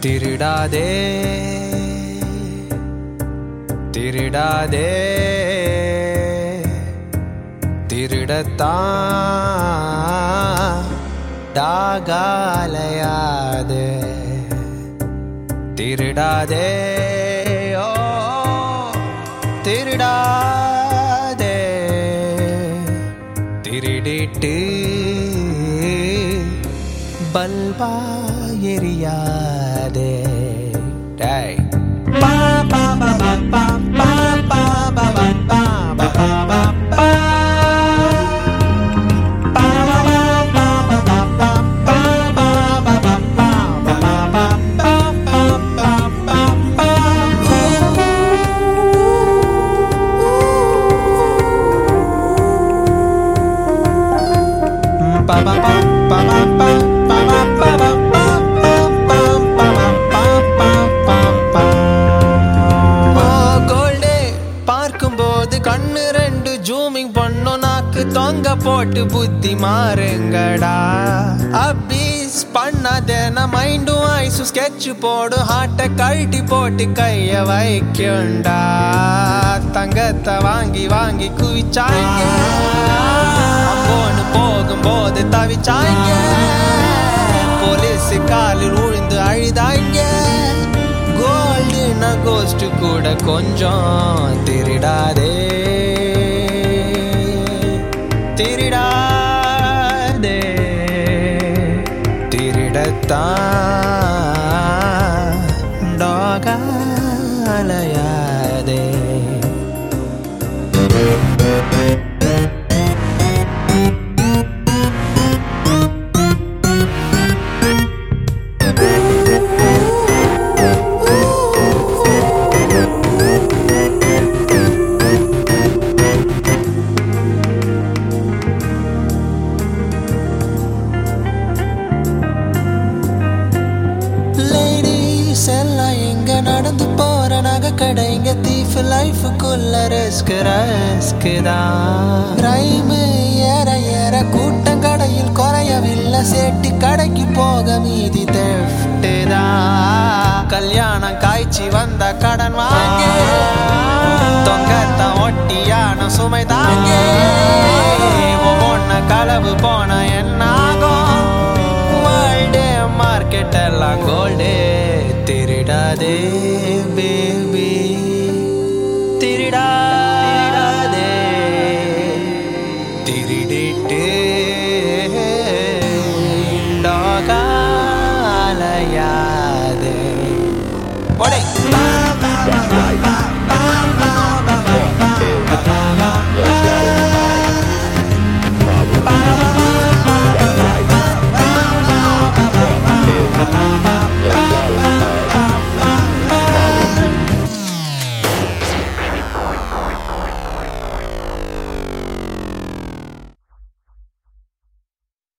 திருடாதே திருடாதே திருடத்தான் டாகாலையாதே திருடாதே ஓ திருடாதே திருடிட்டு பல்பா எரியாதே டேய் பா பா பா பா பா பா பா பா பா பா பா பா பா பா. கோல்டே பார்க்கும்போது கண்ணு ரெண்டு ஜூமிங் பண்ணும் நாக்கு தொங்க போட்டு புத்தி மாறுங்கடா அபீஸ் பண்ணாதேன மைண்டும் ஐஸும் ஸ்கெட்ச் போடு ஹார்ட்டை கழட்டி போட்டு கைய வைக்குண்டா தங்கத்தை வாங்கி வாங்கி குவிச்சாங்க போன்னு போகும்போது தவிச்சாங்க போலீஸ் காலில் உழுந்து அழுதாங்க கோல்டுன கோஸ்ட் கூட கொஞ்சம் திருடாதே திருடாதே திருடத்தான் டாகாலையாதே லேடிஸ் எல்லாம் எங்க நடந்து போற நகை கடை இங்க தீஃப் லைஃபுக்குள்ள ரிஸ்க் ரஸ்க் தான் கிரைம் ஏற ஏற கூட்டம் கடையில் குறையவில்லை சேட்டு கடைக்கு போக மீதி தெஃப்ட் தான் கல்யாணம் காய்ச்சி வந்த கடன் வாங்க தொங்கத்தான் ஒட்டியான சுமை தாங்க ஒவ்வொன்ன களவு போன என்னாகும் வேர்ல்டு மார்க்கெட் எல்லாம் கோல்டு திருடாதே பேபி திருடாதே திருடிட்டு டாகாலையாதே ஒடை